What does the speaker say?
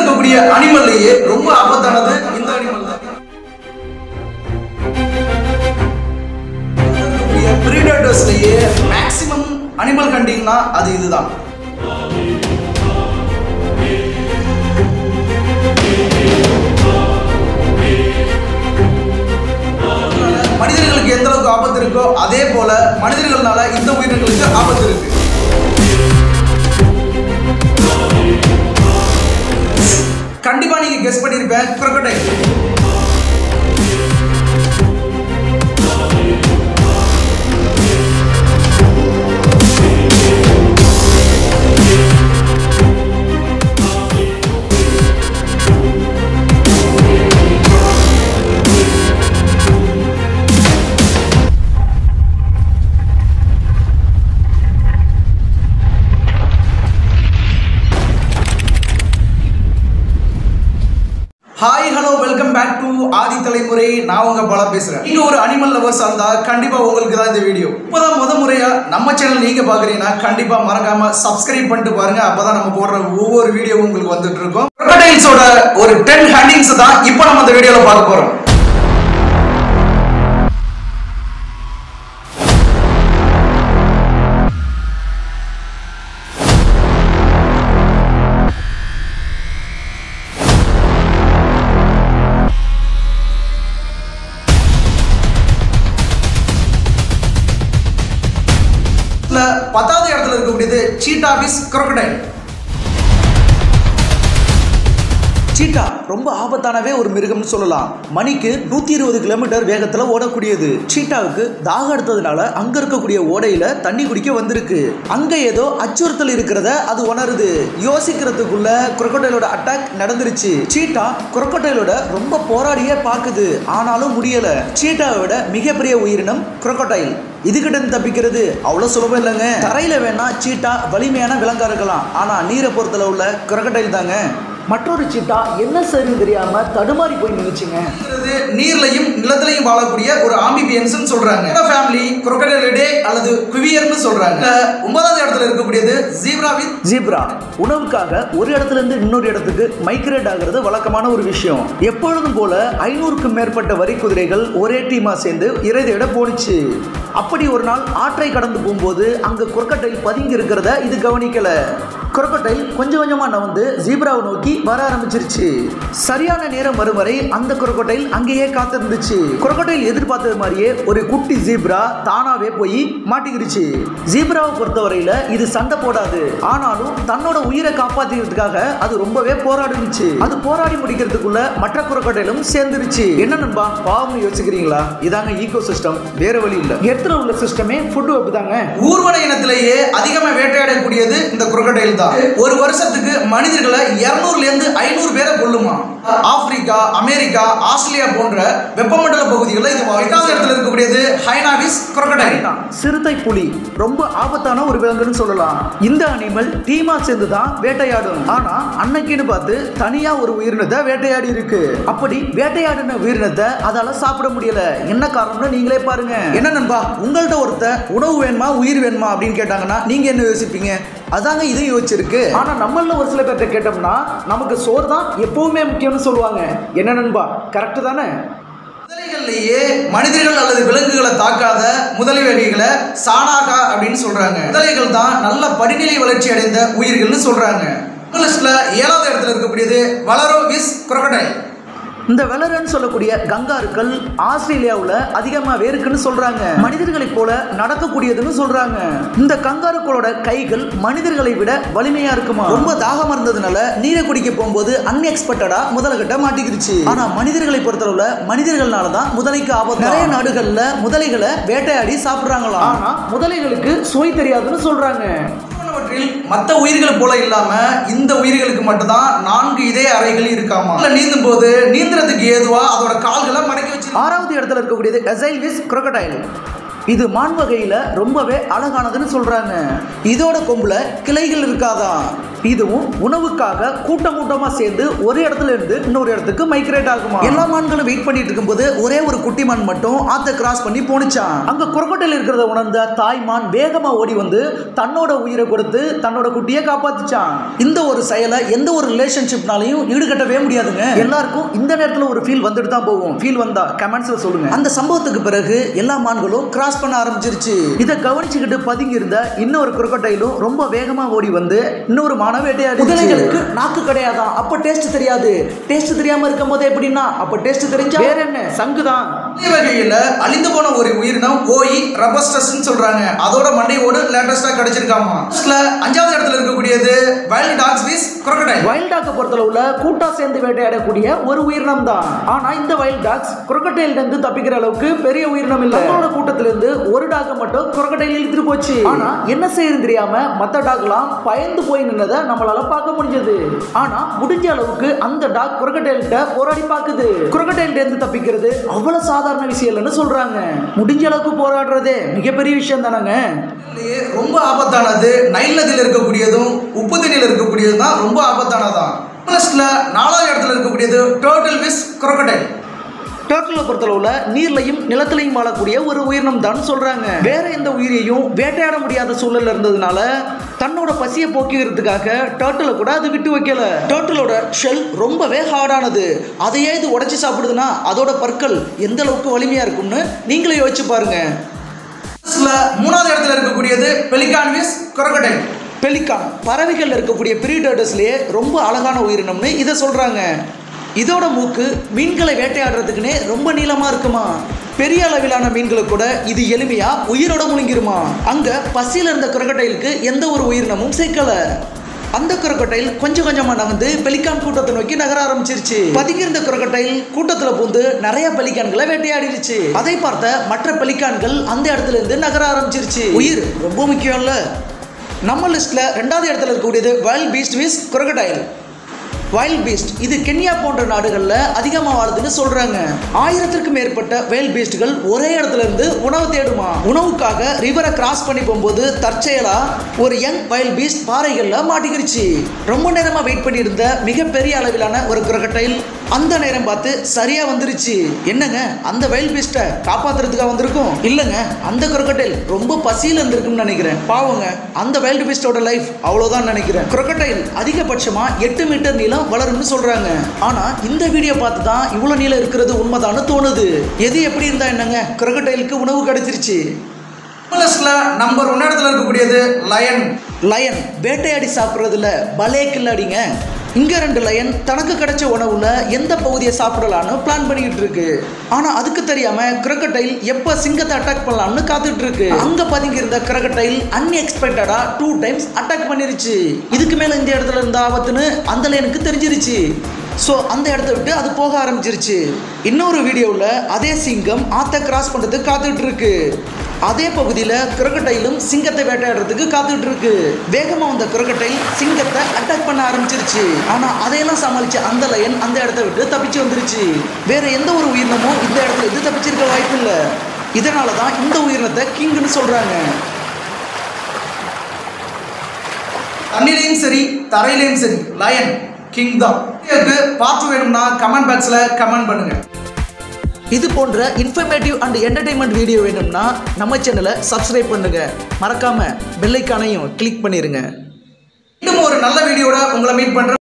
இருக்கக்கூடிய அனிமல்லையே ரொம்ப ஆபத்தானது இந்த அனிமல் தான் பிரிடேட்டர்ஸ்லயே மேக்ஸிமம் அனிமல் ஹண்டிங்னா அது இதுதான் மனிதர்களுக்கு எந்த அளவுக்கு ஆபத்து இருக்கோ அதே போல மனிதர்கள்னால இந்த உயிரினங்களுக்கு ஆபத்து இருக்கு கண்டிப்பா நீங்க கெஸ் பண்ணிருப்பேன் crocodile hi hello welcome back to Aadhi Thalaimurai நான் உங்க பல பேசுறேன் நீங்க ஒரு அனிமல் லவர்ஸ் இருந்தா கண்டிப்பா உங்களுக்கு தான் இந்த வீடியோ இப்போதான் முத முறையா நம்ம சேனல் நீங்க பாக்குறீங்கன்னா கண்டிப்பா மறக்காம சப்ஸ்கிரைப் பண்ணிட்டு பாருங்க அப்பதான் நம்ம போடுற ஒவ்வொரு வீடியோவும் உங்களுக்கு வந்துட்டு இருக்கும் crocodiles-ஓட ஒரு டென் ஹேண்டிங்ஸ் தான் இப்போ நம்ம இந்த வீடியோல பார்க்க போறோம் இதுல பத்தாவது இடத்துல இருக்கக்கூடியது சீட்டாவிஸ் crocodile சீட்டா ரொம்ப ஆபத்தானவே ஒரு மிருகம்னு சொல்லலாம் மணிக்கு நூற்றி இருபது கிலோமீட்டர் வேகத்தில் ஓடக்கூடியது சீட்டாவுக்கு தாக எடுத்ததுனால அங்கே இருக்கக்கூடிய ஓடையில் தண்ணி குடிக்க வந்திருக்கு அங்கே ஏதோ அச்சுறுத்தல் இருக்கிறத அது உணருது யோசிக்கிறதுக்குள்ள குரக்கோட்டையிலோட அட்டாக் நடந்துருச்சு சீட்டா குரக்கோட்டையிலோட ரொம்ப போராடியே பார்க்குது ஆனாலும் முடியல சீட்டாவை விட மிகப்பெரிய உயிரினம் குரக்கோட்டைல் இதுகிட்ட இருந்து தப்பிக்கிறது அவ்வளோ சுலபம் இல்லைங்க தரையில் வேணா சீட்டா வலிமையான விலங்கா இருக்கலாம் ஆனால் நீரை பொறுத்தல உள்ள குரக்கடைல் தாங்க மற்றொரு சீட்டா என்ன சரின்னு தெரியாம தடுமாறி போய் நின்னுச்சுங்க நீர்லையும் நிலத்திலையும் வாழக்கூடிய ஒரு ஆம்பிபியன்ஸ் சொல்றாங்க ஃபேமிலி குரோக்கடைலிடே அல்லது குவியர்னு சொல்றாங்க இதுல ஒன்பதாவது இடத்துல இருக்கக்கூடியது ஜீப்ரா வித் ஜீப்ரா உணவுக்காக ஒரு இடத்துல இருந்து இன்னொரு இடத்துக்கு மைக்ரேட் ஆகிறது வழக்கமான ஒரு விஷயம் எப்பொழுதும் போல ஐநூறுக்கும் மேற்பட்ட வரி குதிரைகள் ஒரே டீமா சேர்ந்து இறை தேட போணுச்சு அப்படி ஒரு நாள் ஆற்றை கடந்து போகும்போது அங்க குரக்கட்டைல் பதுங்கி இருக்கிறத இது கவனிக்கல குரக்கட்டைல் கொஞ்சம் கொஞ்சமா நகர்ந்து ஜீப்ராவை நோக்கி வர ஆரம்பிச்சிருச்சு சரியான நேரம் வரும் வரை அந்த குரக்கட்டைல் அங்கேயே காத்திருந்துச்சு குரக்கட்டைல் எதிர்பார்த்தது மாதிரியே ஒரு குட்டி ஜீப்ரா தானாவே போய் மாட்டிக்கிருச்சு ஜீப்ராவை பொறுத்தவரையில இது சண்டை போடாது ஆனாலும் தன்னோட உயிரை காப்பாத்திக்கிறதுக்காக அது ரொம்பவே போராடுனுச்சு அது போராடி முடிக்கிறதுக்குள்ள மற்ற குரக்கட்டையிலும் சேர்ந்துருச்சு என்ன நண்பா பாவம் யோசிக்கிறீங்களா இதாங்க ஈகோ சிஸ்டம் வேற வழி இல்ல எத்தனை உள்ள சிஸ்டமே ஃபுட் வெப் தாங்க ஊர்வன இனத்திலேயே அதிகமா வேட்டையாடக்கூடியது இந்த குரோக்கடைல் தான் ஒரு வருஷத்துக்கு மனிதர்களை 200 ல இருந்து ஐநூறு பேரை கொல்லுமா ஆப்பிரிக்கா அமெரிக்கா ஆஸ்திரேலியா போன்ற வெப்பமண்டல பகுதிகளில் இது எட்டாவது இடத்துல இருக்கக்கூடியது ஹைனாவிஸ் குரோக்கடைல் சிறுத்தை புலி ரொம்ப ஆபத்தான ஒரு விலங்குன்னு சொல்லலாம் இந்த அனிமல் டீமா சேர்ந்து தான் வேட்டையாடும் ஆனா அன்னைக்குன்னு பார்த்து தனியா ஒரு உயிரினத்தை வேட்டையாடி இருக்கு அப்படி வேட்டையாடின உயிரினத்தை அதால சாப்பிட முடியல என்ன காரணம்னு நீங்களே பாருங்க என்ன நண்பா உங்கள்ட்ட ஒருத்தன் உணவு வேணுமா உயிர் வேணுமா அப்படின்னு கேட்டாங்கன்னா நீங்க என்ன யோசிப்பீங்க அதாங்க இதையும் யோசிச்சிருக்கு ஆனா நம்மள ஒரு சில பேர்ட்ட கேட்டோம்னா நமக்கு சோறு தான் எப்பவுமே முக்கியம்னு சொல்லுவாங்க என்ன நண்பா கரெக்ட் தானே முதலைகள்லயே மனிதர்கள் அல்லது விலங்குகளை தாக்காத முதலை வகைகளை சாணாகா அப்படின்னு சொல்றாங்க முதலைகள் தான் நல்ல படிநிலை வளர்ச்சி அடைந்த உயிர்கள்னு சொல்றாங்க லிஸ்ட்ல ஏழாவது இடத்துல இருக்கக்கூடியது வளரோ விஸ் crocodile இந்த வெலரன்னு சொல்லக்கூடிய கங்காருக்கள் ஆஸ்திரேலியாவில் அதிகமாகவே இருக்குன்னு சொல்றாங்க மனிதர்களைப் போல நடக்கக்கூடியதுன்னு சொல்றாங்க இந்த கங்காருக்களோட கைகள் மனிதர்களை விட வலிமையா இருக்குமா ரொம்ப தாகம் இருந்ததுனால நீரை குடிக்க போகும்போது அன்எக்ஸ்பெக்டடா முதலைகிட்ட மாட்டிக்கிடுச்சு ஆனா மனிதர்களை பொறுத்தளவுல மனிதர்கள்னால தான் முதலைக்கு ஆபத்து நிறைய நாடுகள்ல முதலைகளை வேட்டையாடி சாப்பிடுறாங்களாம் ஆனா முதலைகளுக்கு சுவை தெரியாதுன்னு சொல்றாங்க போன்றவற்றில் மற்ற உயிர்கள் போல இல்லாம இந்த உயிர்களுக்கு மட்டும்தான் நான்கு இதய அறைகள் இருக்காமா அதுல நீந்தும் போது நீந்துறதுக்கு ஏதுவா அதோட கால்களை மடக்கி வச்சு ஆறாவது இடத்துல இருக்கக்கூடியது எசைல்விஸ் crocodile இது மான் வகையில ரொம்பவே அழகானதுன்னு சொல்றாங்க இதோட கொம்புல கிளைகள் இருக்காதா இதுவும் உணவுக்காக கூட்டம் கூட்டமா சேர்ந்து ஒரு இடத்துல இருந்து இன்னொரு இடத்துக்கு மைக்ரேட் ஆகுமா எல்லா மான்களும் வெயிட் பண்ணிட்டு இருக்கும்போது ஒரே ஒரு குட்டி மான் மட்டும் ஆத்த கிராஸ் பண்ணி போனுச்சான் அங்க குரக்கட்டையில் இருக்கிறத உணர்ந்த தாய்மான் வேகமா ஓடி வந்து தன்னோட உயிரை கொடுத்து தன்னோட குட்டியை காப்பாத்துச்சான் இந்த ஒரு செயலை எந்த ஒரு ரிலேஷன்ஷிப்னாலையும் ஈடுகட்டவே முடியாதுங்க எல்லாருக்கும் இந்த நேரத்துல ஒரு ஃபீல் வந்துட்டு தான் போகும் ஃபீல் வந்தா கமெண்ட்ஸ்ல சொல்லுங்க அந்த சம்பவத்துக்கு பிறகு எல்லா மான்களும் கிராஸ் பண்ண ஆரம்பிச்சிருச்சு இதை கவனிச்சுக்கிட்டு பதுங்கி இருந்த இன்னொரு குரக்கட்டையிலும் ரொம்ப வேகமா ஓடி வந்து இன்னொரு மான வேட்டையாடி முதலைகளுக்கு நாக்கு கிடையாதான் அப்ப டேஸ்ட் தெரியாது டேஸ்ட் தெரியாம இருக்கும் போது எப்படின்னா அப்ப டேஸ்ட் தெரிஞ்சா வேற என்ன சங்குதான் வகையில அழிந்து போன ஒரு உயிரினம் ஓய் ரபஸ்டஸ் சொல்றாங்க அதோட மண்டையோடு லேட்டஸ்டா கிடைச்சிருக்காமா அஞ்சாவது இடத்துல இருக்கக்கூடியது wild dogs vs crocodile wild டாக்கை பொறுத்தளவுல கூட்டா சேர்ந்து வேட்டையாடக்கூடிய ஒரு உயிரினம் தான் ஆனா இந்த வைல்ட் டாக்ஸ் குரக்கட்டையில இருந்து தப்பிக்கிற அளவுக்கு பெரிய உயிரினம் இல்ல நம்மளோட கூட்டத்துல இருந்து ஒரு டாக்கை மட்டும் குரக்கட்டையில் இழுத்துட்டு போச்சு ஆனா என்ன செய்யறது தெரியாம மத்த டாக்லாம் பயந்து போய் நின்னதை நம்மளால பார்க்க முடிஞ்சது ஆனா முடிஞ்ச அளவுக்கு அந்த டாக் குரக்கட்டையில்கிட்ட போராடி பாக்குது குரக்கட்டையில இருந்து தப்பிக்கிறது அவ்வளவு சாதாரண விஷயம் இல்லைன்னு சொல்றாங்க முடிஞ்ச அளவுக்கு போராடுறதே மிகப்பெரிய விஷயம் தானங்க இதுலயே ரொம்ப ஆபத்தானது நைல் நதியில் இருக்கக்கூடியதும் உப்பு தண்ணியில் இருக்கக்கூடியதும் தான் ரொம்ப ஆபத்தானதான் லிஸ்ட்ல நாலாவது இடத்துல இருக்கக்கூடியது டோட்டல் விஸ் crocodile டர்ட்டிலை பொறுத்தளவுல நீர்லையும் நிலத்திலையும் வாழக்கூடிய ஒரு உயிரினம் தான் சொல்றாங்க வேற எந்த உயிரையும் வேட்டையாட முடியாத சூழல்ல இருந்ததுனால தன்னோட பசியை போக்கிக்கிறதுக்காக டர்ட்டிலை கூட அது விட்டு வைக்கல டோட்டலோட ஷெல் ரொம்பவே ஹார்டானது அதையே இது உடைச்சு சாப்பிடுதுன்னா அதோட பற்கள் எந்த அளவுக்கு வலிமையா இருக்கும்னு நீங்களே யோசிச்சு பாருங்க மூணாவது இடத்துல இருக்கக்கூடியது பெலிகான் விஸ் crocodile பெலிகான் பறவைகள் இருக்கக்கூடிய பிரீடர்ஸ்லேயே ரொம்ப அழகான உயிரினம்னு இதை சொல்றாங்க இதோட மூக்கு மீன்களை வேட்டையாடுறதுக்குன்னே ரொம்ப நீளமா இருக்குமா பெரிய அளவிலான மீன்களை கூட இது எளிமையா உயிரோட முழுங்கிருமா அங்க பசியில இருந்த crocodileக்கு எந்த ஒரு உயிரினமும் சேர்க்கல அந்த குரக்கட்டைல் கொஞ்சம் கொஞ்சமா நகர்ந்து பெலிக்கான் கூட்டத்தை நோக்கி நகர ஆரம்பிச்சிருச்சு பதுங்கியிருந்த குரக்கட்டைல் கூட்டத்துல பூந்து நிறைய பெலிக்கான்களை வேட்டையாடிருச்சு அதை பார்த்த மற்ற பெலிக்கான்கள் அந்த இடத்துல இருந்து நகர ஆரம்பிச்சிருச்சு உயிர் ரொம்ப முக்கியம் இல்ல நம்ம லிஸ்ட்ல ரெண்டாவது இடத்துல இருக்கக்கூடியது wild beast vs crocodile wild beast இது கென்யா போன்ற நாடுகளில் அதிகமாக வாழுதுன்னு சொல்றாங்க ஆயிரத்திற்கும் மேற்பட்ட வைல்ட் பீஸ்ட்கள் ஒரே இடத்துல இருந்து உணவு தேடுமா உணவுக்காக ரிவரை கிராஸ் பண்ணி போகும்போது தற்செயலா ஒரு யங் வைல்ட் பீஸ்ட் பாறைகளில் மாட்டிக்கிருச்சு ரொம்ப நேரமா வெயிட் பண்ணியிருந்த மிகப்பெரிய அளவிலான ஒரு குரக்கட்டைல் அந்த நேரம் பார்த்து சரியா வந்துருச்சு என்னங்க அந்த வைல்ட் பீஸ்ட்டை காப்பாத்துறதுக்காக வந்திருக்கும் இல்லைங்க அந்த குரக்கட்டைல் ரொம்ப பசியில் இருந்திருக்கும்னு நினைக்கிறேன் பாவங்க அந்த வைல்ட் பீஸ்டோட லைஃப் அவ்வளோதான் நினைக்கிறேன் குரக்கட்டைல் அதிகபட்சமா எட்டு மீட்டர் நீளம் வளரும்னு சொல்றாங்க ஆனா இந்த வீடியோ பார்த்து தான் இவ்வளவு நீளம் இருக்கிறது உண்மைதான்னு தோணுது எது எப்படி இருந்தா என்னங்க குரக்கட்டைலுக்கு உணவு கிடைச்சிருச்சு நம்பர் ஒன் இடத்துல இருக்கக்கூடியது லயன் லயன் வேட்டையாடி சாப்பிட்றதுல பலே கில்லாடிங்க இங்க ரெண்டு லயன் தனக்கு கிடைச்ச உணவுல எந்த பகுதியை சாப்பிடலான்னு பிளான் பண்ணிக்கிட்டு இருக்கு ஆனா அதுக்கு தெரியாம கிரக்கட்டைல் எப்ப சிங்கத்தை அட்டாக் பண்ணலாம்னு காத்துட்டு இருக்கு அங்க பதுங்கி இருந்த கிரக்கட்டைல் அன்எக்ஸ்பெக்டடா டூ டைம்ஸ் அட்டாக் பண்ணிருச்சு இதுக்கு மேல இந்த இடத்துல இருந்த ஆபத்துன்னு அந்த லைனுக்கு தெரிஞ்சிருச்சு ஸோ அந்த இடத்த விட்டு அது போக ஆரம்பிச்சிருச்சு இன்னொரு வீடியோவில் அதே சிங்கம் ஆத்த கிராஸ் பண்ணுறதுக்கு காத்துட்டு இருக்கு அதே பகுதியில் கிரக்கட்டைலும் சிங்கத்தை வேட்டையாடுறதுக்கு காத்துட்டு இருக்கு வேகமாக வந்த கிரக்கட்டைல் சிங்கத்தை அட்டாக் பண்ண ஆரம்பிச்சிருச்சு ஆனால் அதையெல்லாம் சமாளிச்ச அந்த லயன் அந்த இடத்த விட்டு தப்பிச்சு வந்துருச்சு வேற எந்த ஒரு உயிரினமும் இந்த இடத்துல இருந்து தப்பிச்சிருக்க வாய்ப்பு இல்லை இதனால தான் இந்த உயிரினத்தை கிங்னு சொல்கிறாங்க தண்ணிலையும் சரி தரையிலையும் சரி லயன் கிங் தான் இதுக்கு பார்த்து வேணும்னா கமெண்ட் பாக்ஸில் கமெண்ட் பண்ணுங்க இது போன்ற இன்ஃபர்மேட்டிவ் அண்ட் என்டர்டைன்மெண்ட் வீடியோ வேணும்னா நம்ம சேனலை சப்ஸ்கிரைப் பண்ணுங்க மறக்காம பெல்லைக்கானையும் கிளிக் பண்ணிருங்க இன்னும் ஒரு நல்ல வீடியோட உங்களை மீட் பண்றேன்